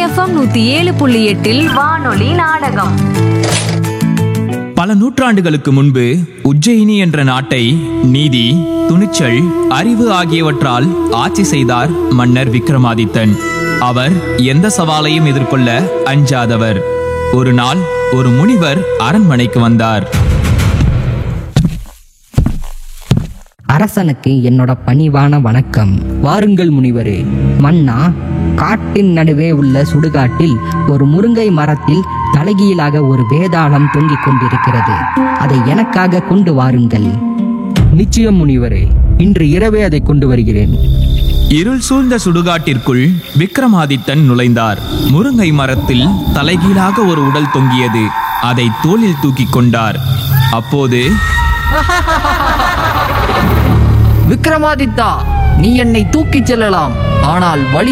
FM நூத்தி ஏழு புள்ளி எட்டில் வானொலி நாடகம் பல நூற்றாண்டுகளுக்கு முன்பு உஜ்ஜயினி என்ற நாட்டை நீதி துணிச்சல் அறிவு ஆகியவற்றால் ஆட்சி செய்தார் மன்னர் விக்ரமாதித்தன் அவர் எந்த சவாலையும் எதிர்கொள்ள அஞ்சாதவர் ஒரு நாள் ஒரு முனிவர் அரண்மனைக்கு வந்தார் அரசனுக்கு என்னோட பணிவான வணக்கம் வாருங்கள் முனிவரே மன்னா காட்டின் நடுவே உள்ள சுடுகாட்டில் ஒரு முருங்கை மரத்தில் தலைகீழாக ஒரு வேதாளம் தொங்கிக் கொண்டிருக்கிறது அதை எனக்காக கொண்டு வாருங்கள் நிச்சயம் முனிவரே இன்று இரவே அதை கொண்டு வருகிறேன் இருள் சூழ்ந்த சுடுகாட்டிற்குள் விக்ரமாதித்தன் நுழைந்தார் முருங்கை மரத்தில் தலைகீழாக ஒரு உடல் தொங்கியது அதை தோளில் தூக்கிக் கொண்டார் அப்போது விக்ரமாதித்தா நீ என்னை தூக்கிச் செல்லலாம் ஆனால் வழி